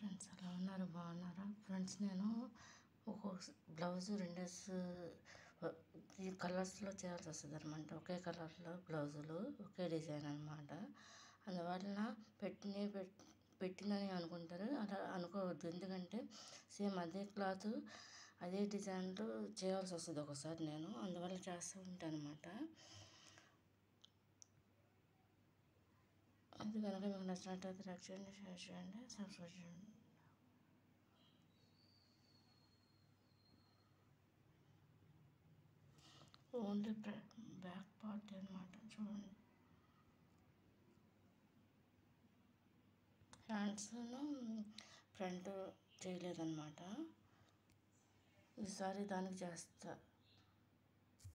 friends ఎలా ఉన్నారు బాగున్నారా ఫ్రెండ్స్ నేను ఒక బ్లౌజ్ రెండేస్ ఈ కలర్స్లో చేయాల్సి వస్తుంది అనమాట ఒకే కలర్లో బ్లౌజులు ఒకే డిజైన్ అనమాట అందువలన పెట్టిన పెట్టినని అనుకుంటారు అలా అనుకోవద్దు ఎందుకంటే సేమ్ అదే క్లాత్ అదే డిజైన్లో చేయాల్సి వస్తుంది ఒకసారి నేను అందువల్ల చేస్తూ ఉంటాను అనమాట అది కనుక మీకు నచ్చినట్లయితే లైక్ చేయండి షేర్ చేయండి సబ్స్క్రైబ్ చేయండి ఓన్లీ బ్యాక్ పార్ట్ అనమాట చూడండి హ్యాండ్స్ను ఫ్రంట్ చేయలేదన్నమాట ఈసారి దానికి చేస్తా